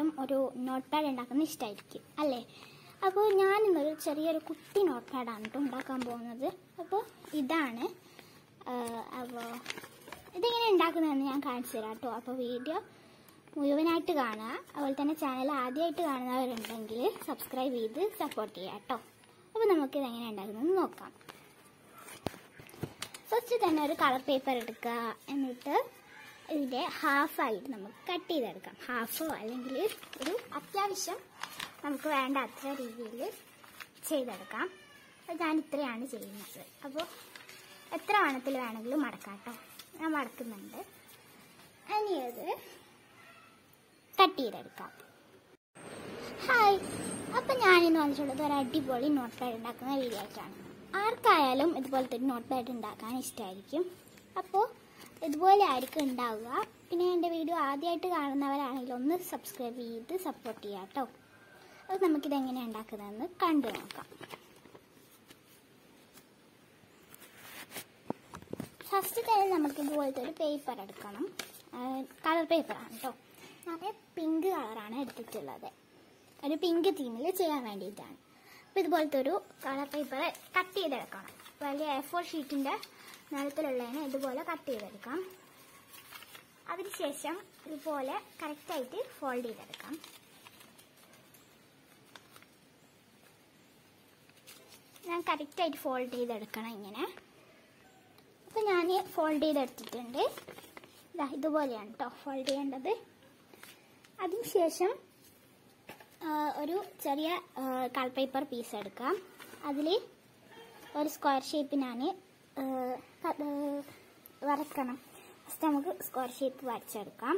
ഒരു note pad ഉണ്ടാക്കുന്നത് ഇഷ്ടമായിരിക്കും അല്ലേ അപ്പോൾ ഞാനിന്നൊരു ചെറിയൊരു കുട്ടി നോട്ട് പാഡാണ് കേട്ടോ ഉണ്ടാക്കാൻ പോകുന്നത് അപ്പോൾ ഇതാണ് അപ്പോൾ ഇതെങ്ങനെ ഉണ്ടാക്കുന്നതെന്ന് ഞാൻ കാണിച്ചു തരാം കേട്ടോ അപ്പോൾ വീഡിയോ മുഴുവനായിട്ട് കാണുക അതുപോലെ തന്നെ ചാനൽ ആദ്യമായിട്ട് കാണുന്നവരുണ്ടെങ്കിൽ സബ്സ്ക്രൈബ് ചെയ്ത് സപ്പോർട്ട് ചെയ്യുക കേട്ടോ അപ്പോൾ നമുക്ക് ഇതെങ്ങനെ ഉണ്ടാക്കുന്നതെന്ന് നോക്കാം ഫസ്റ്റ് തന്നെ ഒരു കളർ പേപ്പർ എടുക്കുക എന്നിട്ട് ഇതിൻ്റെ ഹാഫായിട്ട് നമുക്ക് കട്ട് ചെയ്തെടുക്കാം ഹാഫോ അല്ലെങ്കിൽ ഒരു അത്യാവശ്യം നമുക്ക് വേണ്ട അത്ര രീതിയിൽ ചെയ്തെടുക്കാം അപ്പോൾ ഞാൻ ഇത്രയാണ് ചെയ്യുന്നത് അപ്പോൾ എത്ര വണ്ണത്തിൽ വേണമെങ്കിലും മടക്കാം കേട്ടോ ഞാൻ മടക്കുന്നുണ്ട് ഇനി അത് കട്ട് ചെയ്തെടുക്കാം ഹായ് അപ്പം ഞാനിന്ന് വന്നിട്ടുള്ളത് ഒരു അടിപൊളി നോട്ട് പാഡ് ഉണ്ടാക്കുന്ന വീഡിയോ ആയിട്ടാണ് ആർക്കായാലും ഇതുപോലത്തെ ഒരു നോട്ട് പാഡ് ഉണ്ടാക്കാൻ ഇഷ്ടമായിരിക്കും അപ്പോൾ ഇതുപോലെ ആയിരിക്കും ഉണ്ടാവുക പിന്നെ എൻ്റെ വീഡിയോ ആദ്യമായിട്ട് കാണുന്നവരാണെങ്കിൽ ഒന്ന് സബ്സ്ക്രൈബ് ചെയ്ത് സപ്പോർട്ട് ചെയ്യാം കേട്ടോ അത് നമുക്കിത് എങ്ങനെയാണ് ഉണ്ടാക്കുന്നതെന്ന് കണ്ടു നോക്കാം ഫസ്റ്റ് തന്നെ നമുക്ക് ഇതുപോലത്തെ ഒരു പേപ്പർ എടുക്കണം കളർ പേപ്പറാണ് കേട്ടോ ഞാൻ പിങ്ക് കളറാണ് എടുത്തിട്ടുള്ളത് ഒരു പിങ്ക് തീമിൽ ചെയ്യാൻ വേണ്ടിയിട്ടാണ് അപ്പോൾ ഇതുപോലത്തെ ഒരു കളർ പേപ്പർ കട്ട് ചെയ്തെടുക്കണം വലിയ എ ഫോർ ഷീറ്റിൻ്റെ നിറത്തിലുള്ളതിനെ ഇതുപോലെ കട്ട് ചെയ്തെടുക്കാം അതിനുശേഷം ഇതുപോലെ കറക്റ്റായിട്ട് ഫോൾഡ് ചെയ്തെടുക്കാം ഞാൻ കറക്റ്റായിട്ട് ഫോൾഡ് ചെയ്തെടുക്കണം ഇങ്ങനെ അപ്പോൾ ഞാൻ ഫോൾഡ് ചെയ്തെടുത്തിട്ടുണ്ട് ഇതാ ഇതുപോലെയാണ് കേട്ടോ ഫോൾഡ് ചെയ്യേണ്ടത് അതിനുശേഷം ഒരു ചെറിയ കളർ പേപ്പർ പീസ് എടുക്കാം അതിൽ ഒരു സ്ക്വയർ ഷേപ്പ് ഞാൻ വരക്കണം ഫസ്റ്റ് നമുക്ക് സ്ക്വയർ ഷേപ്പ് വരച്ചെടുക്കാം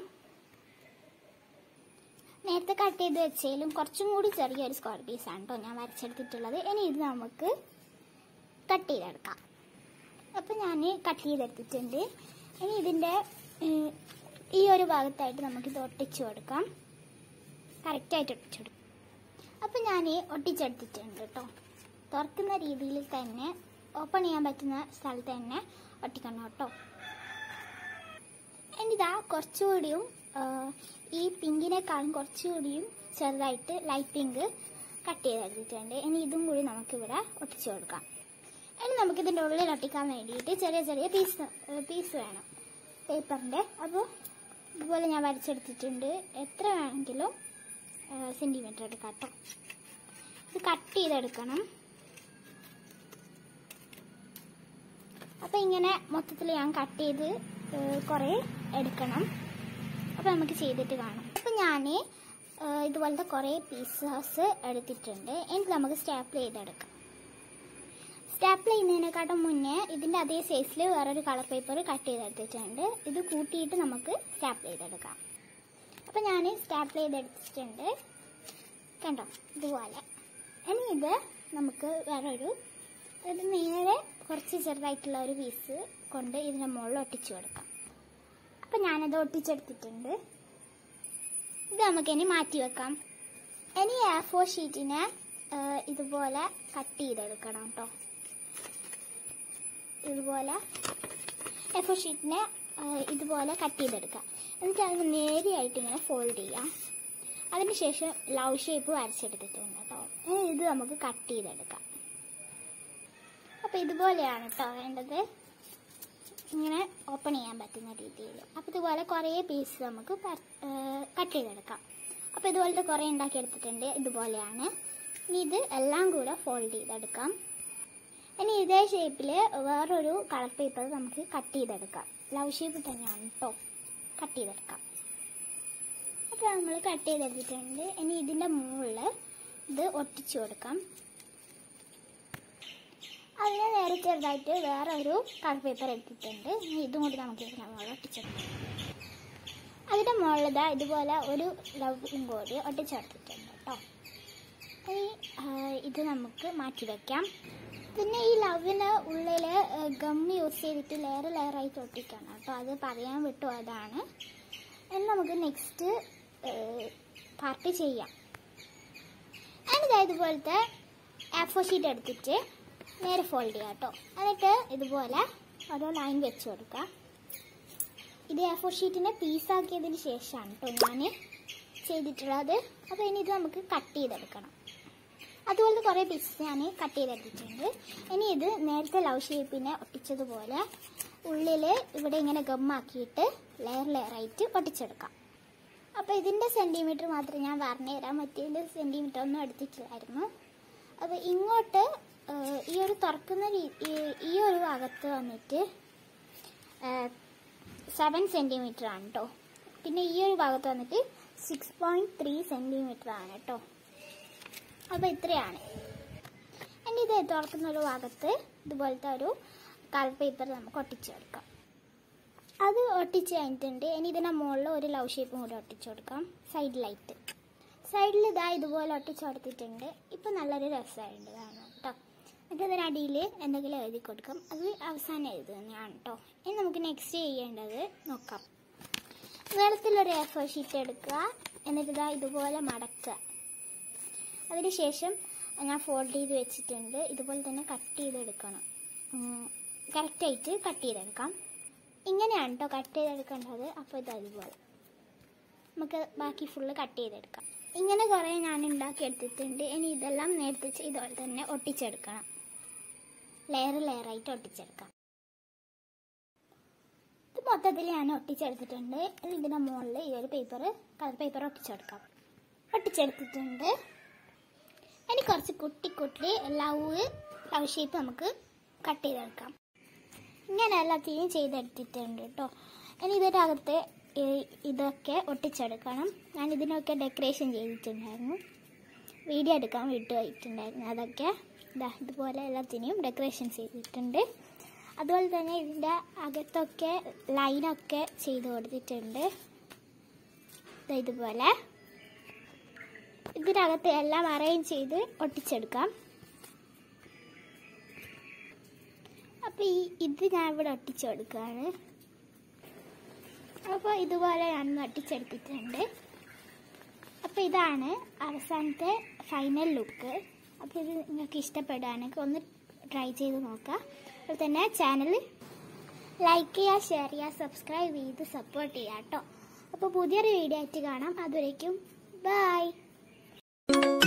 നേരത്തെ കട്ട് ചെയ്ത് വെച്ചതിലും കുറച്ചും കൂടി ചെറിയൊരു സ്ക്വയർ പീസാണ് കേട്ടോ ഞാൻ വരച്ചെടുത്തിട്ടുള്ളത് ഇനി ഇത് നമുക്ക് കട്ട് ചെയ്തെടുക്കാം അപ്പം ഞാൻ കട്ട് ചെയ്തെടുത്തിട്ടുണ്ട് ഇനി ഇതിൻ്റെ ഈ ഒരു ഭാഗത്തായിട്ട് നമുക്കിത് ഒട്ടിച്ചു കൊടുക്കാം കറക്റ്റായിട്ട് ഒട്ടിച്ചു കൊടുക്കാം അപ്പം ഞാൻ ഒട്ടിച്ചെടുത്തിട്ടുണ്ട് കേട്ടോ തുറക്കുന്ന രീതിയിൽ തന്നെ ഓപ്പൺ ചെയ്യാൻ പറ്റുന്ന സ്ഥലത്ത് തന്നെ ഒട്ടിക്കണം കേട്ടോ എന്നിതാ കുറച്ചുകൂടിയും ഈ പിങ്കിനേക്കാളും കുറച്ചുകൂടിയും ചെറുതായിട്ട് ലൈറ്റ് പിങ്ക് കട്ട് ചെയ്തെടുത്തിട്ടുണ്ട് ഇനി ഇതും കൂടി നമുക്കിവിടെ ഒട്ടിച്ചു കൊടുക്കാം ഇനി നമുക്കിതിൻ്റെ ഉള്ളിൽ ഒട്ടിക്കാൻ വേണ്ടിയിട്ട് ചെറിയ ചെറിയ പീസ് പീസ് വേണം പേപ്പറിൻ്റെ അപ്പോൾ ഇതുപോലെ ഞാൻ വരച്ചെടുത്തിട്ടുണ്ട് എത്ര വേണമെങ്കിലും സെൻറ്റിമീറ്റർ എടുക്കാം കേട്ടോ ഇത് കട്ട് ചെയ്തെടുക്കണം അപ്പോൾ ഇങ്ങനെ മൊത്തത്തിൽ ഞാൻ കട്ട് ചെയ്ത് കുറേ എടുക്കണം അപ്പോൾ നമുക്ക് ചെയ്തിട്ട് കാണാം അപ്പോൾ ഞാൻ ഇതുപോലത്തെ കുറേ പീസസ് എടുത്തിട്ടുണ്ട് എന്നിട്ട് നമുക്ക് സ്റ്റാപ്പിൾ ചെയ്തെടുക്കാം സ്റ്റാപ്പിൾ ചെയ്യുന്നതിനെക്കാട്ടും മുന്നേ ഇതിൻ്റെ അതേ സൈസിൽ വേറൊരു കളർ പേപ്പർ കട്ട് ചെയ്തെടുത്തിട്ടുണ്ട് ഇത് കൂട്ടിയിട്ട് നമുക്ക് സ്റ്റാപ്പിൾ ചെയ്തെടുക്കാം അപ്പോൾ ഞാൻ സ്റ്റാപ്പിൾ ചെയ്തെടുത്തിട്ടുണ്ട് കണ്ടോ ഇതുപോലെ ഇനി ഇത് നമുക്ക് വേറൊരു ഇത് നേരെ കുറച്ച് ചെറുതായിട്ടുള്ള ഒരു പീസ് കൊണ്ട് ഇതിൻ്റെ മുകളിൽ ഒട്ടിച്ചു കൊടുക്കാം അപ്പം ഞാനത് ഒട്ടിച്ചെടുത്തിട്ടുണ്ട് ഇത് നമുക്ക് ഇനി മാറ്റി വെക്കാം ഇനി എ ഫോർ ഷീറ്റിനെ ഇതുപോലെ കട്ട് ചെയ്തെടുക്കണം കേട്ടോ ഇതുപോലെ എ ഫോർ ഷീറ്റിനെ ഇതുപോലെ കട്ട് ചെയ്തെടുക്കാം എന്നിട്ട് അത് നേരെയായിട്ട് ഇങ്ങനെ ഫോൾഡ് ചെയ്യാം അതിനുശേഷം ലവ് ഷേപ്പ് വരച്ചെടുത്തിട്ടുണ്ട് കേട്ടോ ഇനി ഇത് നമുക്ക് കട്ട് ചെയ്തെടുക്കാം അപ്പോൾ ഇതുപോലെയാണ് കേട്ടോ വേണ്ടത് ഇങ്ങനെ ഓപ്പൺ ചെയ്യാൻ പറ്റുന്ന രീതിയിൽ അപ്പോൾ ഇതുപോലെ കുറേ പീസ് നമുക്ക് കട്ട് ചെയ്തെടുക്കാം അപ്പോൾ ഇതുപോലത്തെ കുറേ ഉണ്ടാക്കിയെടുത്തിട്ടുണ്ട് ഇതുപോലെയാണ് ഇനി ഇത് എല്ലാം കൂടെ ഫോൾഡ് ചെയ്തെടുക്കാം ഇനി ഇതേ ഷേപ്പിൽ വേറൊരു കളർ പേപ്പർ നമുക്ക് കട്ട് ചെയ്തെടുക്കാം ലവ് ഷേപ്പ് തന്നെയാണ് കേട്ടോ കട്ട് ചെയ്തെടുക്കാം അപ്പോൾ നമ്മൾ കട്ട് ചെയ്തെടുത്തിട്ടുണ്ട് ഇനി ഇതിൻ്റെ മുകളിൽ ഇത് ഒട്ടിച്ചു കൊടുക്കാം അതിന് നേരെ ചെറുതായിട്ട് വേറെ ഒരു കളർ പേപ്പർ എടുത്തിട്ടുണ്ട് ഇനി ഇതും കൂടി നമുക്ക് ഇതിൻ്റെ മുകളിൽ ഒട്ടിച്ചെടുക്കാം അതിൻ്റെ മുകളിൽ ഇതുപോലെ ഒരു ലവും കൂടി ഒട്ടിച്ചെടുത്തിട്ടുണ്ട് കേട്ടോ ഇനി ഇത് നമുക്ക് മാറ്റി വയ്ക്കാം പിന്നെ ഈ ലവിന് ഉള്ളിൽ ഗം യൂസ് ചെയ്തിട്ട് ലെയർ ലെയറായിട്ട് ഒട്ടിക്കണം കേട്ടോ അത് പറയാൻ വിട്ടു അതാണ് ഇനി നമുക്ക് നെക്സ്റ്റ് പാർട്ട് ചെയ്യാം എന്നിട്ട് ഇതുപോലത്തെ ആഫോ ഷീറ്റ് എടുത്തിട്ട് നേരെ ഫോൾഡ് ചെയ്യാം കേട്ടോ എന്നിട്ട് ഇതുപോലെ ഓരോ ലൈൻ വെച്ച് കൊടുക്കുക ഇത് എ ഫോർ ഷീറ്റിനെ പീസാക്കിയതിന് ശേഷമാണ് കേട്ടോ ഞാൻ ചെയ്തിട്ടുള്ളത് അപ്പോൾ ഇനി ഇത് നമുക്ക് കട്ട് ചെയ്തെടുക്കണം അതുപോലത്തെ കുറേ പീസസ് ഞാൻ കട്ട് ചെയ്തെടുത്തിട്ടുണ്ട് ഇനി ഇത് നേരത്തെ ലവ് ഷേപ്പിനെ ഒട്ടിച്ചതുപോലെ ഉള്ളിൽ ഇവിടെ ഇങ്ങനെ ഗമ്മാക്കിയിട്ട് ലെയർ ലെയറായിട്ട് ഒട്ടിച്ചെടുക്കാം അപ്പോൾ ഇതിൻ്റെ സെൻറ്റിമീറ്റർ മാത്രമേ ഞാൻ പറഞ്ഞു തരാൻ പറ്റിയതിൻ്റെ സെൻറ്റിമീറ്റർ ഒന്നും എടുത്തിട്ടില്ലായിരുന്നു അപ്പോൾ ഇങ്ങോട്ട് ഏഹ്, ഈ ഒരു തുറക്കുന്ന രീ- ഈ- ഈ ഒരു ഭാഗത്ത് വന്നിട്ട് സെവൻ സെൻറ്റിമീറ്റർ ആണ് കേട്ടോ പിന്നെ ഈ ഒരു ഭാഗത്ത് വന്നിട്ട് സിക്സ് പോയിൻറ്റ് ത്രീ സെൻറ്റിമീറ്റർ ആണ് കേട്ടോ അപ്പോൾ ഇത്രയാണ് എൻ്റെ ഇത് തുറക്കുന്ന ഒരു ഭാഗത്ത് ഇതുപോലത്തെ ഒരു കളർ പേപ്പർ നമുക്ക് ഒട്ടിച്ചു കൊടുക്കാം അത് ഒട്ടിച്ച് കഴിഞ്ഞിട്ടുണ്ട് ഇനി ഇതിൻ്റെ മുകളിൽ ഒരു ലവ് ഷേപ്പും കൂടി ഒട്ടിച്ചു കൊടുക്കാം സൈഡിലായിട്ട് സൈഡിൽ ഇതാ ഇതുപോലെ ഒട്ടിച്ച് കൊടുത്തിട്ടുണ്ട് ഇപ്പം നല്ലൊരു രസമായിട്ടുണ്ട് കാണാം കേട്ടോ എന്നിട്ട് ഇതിനടിയിൽ എന്തെങ്കിലും എഴുതി കൊടുക്കാം അത് അവസാനം എഴുതുന്നതാണ് കേട്ടോ ഇനി നമുക്ക് നെക്സ്റ്റ് ചെയ്യേണ്ടത് നോക്കാം നീളത്തിലൊരു എ ഫോർ ഷീറ്റ് എടുക്കുക എന്നിട്ട് ഇതാ ഇതുപോലെ മടക്കുക അതിനുശേഷം ഞാൻ ഫോൾഡ് ചെയ്ത് വെച്ചിട്ടുണ്ട് ഇതുപോലെ തന്നെ കട്ട് ചെയ്തെടുക്കണം കറക്റ്റായിട്ട് കട്ട് ചെയ്തെടുക്കാം ഇങ്ങനെയാണ് കേട്ടോ കട്ട് ചെയ്തെടുക്കേണ്ടത് അപ്പോൾ ഇത് അതുപോലെ നമുക്ക് ബാക്കി ഫുള്ള് കട്ട് ചെയ്തെടുക്കാം ഇങ്ങനെ കുറേ ഞാൻ ഉണ്ടാക്കിയെടുത്തിട്ടുണ്ട് ഇനി ഇതെല്ലാം നേരത്തെ ചെയ്തപോലെ തന്നെ ഒട്ടിച്ചെടുക്കണം ലെയർ ലെയറായിട്ട് ഒട്ടിച്ചെടുക്കാം ഇത് മൊത്തത്തിൽ ഞാൻ ഒട്ടിച്ചെടുത്തിട്ടുണ്ട് ഇനി ഇതിൻ്റെ മുകളിൽ ഈ ഒരു പേപ്പർ കളർ പേപ്പർ ഒട്ടിച്ചെടുക്കാം ഒട്ടിച്ചെടുത്തിട്ടുണ്ട് ഇനി കുറച്ച് കുട്ടി കുട്ടി ലവ് ലവ് ഷേപ്പ് നമുക്ക് കട്ട് ചെയ്തെടുക്കാം ഇങ്ങനെ എല്ലാத்தைയും ചെയ്തെടുത്തിട്ടുണ്ട് കേട്ടോ ഇനി ഇതിൻ്റെ അകത്ത് ഈ- ഇതൊക്കെ ഒട്ടിച്ചെടുക്കണം ഞാൻ ഇതിനൊക്കെ ഡെക്കറേഷൻ ചെയ്തിട്ടുണ്ടായിരുന്നു വീഡിയോ എടുക്കാൻ വിട്ടു പോയിട്ടുണ്ടായിരുന്നു അതൊക്കെ ഇതാ ഇതുപോലെ എല്ലാത്തിനെയും ഡെക്കറേഷൻ ചെയ്തിട്ടുണ്ട് അതുപോലെ തന്നെ ഇതിൻ്റെ അകത്തൊക്കെ ലൈനൊക്കെ ചെയ്ത് കൊടുത്തിട്ടുണ്ട് ദാ ഇതുപോലെ ഇതിനകത്ത് എല്ലാം അറേഞ്ച് ചെയ്ത് ഒട്ടിച്ചെടുക്കാം അപ്പോൾ ഈ ഇത് ഞാൻ ഇവിടെ ഒട്ടിച്ചു കൊടുക്കുകയാണ് അപ്പോൾ ഇതുപോലെ ഞാൻ ഒട്ടിച്ചെടുത്തിട്ടുണ്ട് അപ്പോൾ ഇതാണ് അവസാനത്തെ ഫൈനൽ ലുക്ക് അപ്പോൾ ഇത് നിങ്ങൾക്ക് ഇഷ്ടപ്പെടുകയാണെങ്കിൽ ഒന്ന് ട്രൈ ചെയ്ത് നോക്കുക അതുപോലെ തന്നെ ചാനൽ ലൈക്ക് ചെയ്യുക ഷെയർ ചെയ്യുക സബ്സ്ക്രൈബ് ചെയ്ത് സപ്പോർട്ട് ചെയ്യുക കേട്ടോ അപ്പോൾ പുതിയൊരു വീഡിയോ ആയിട്ട് കാണാം അതുവരേക്കും ബൈ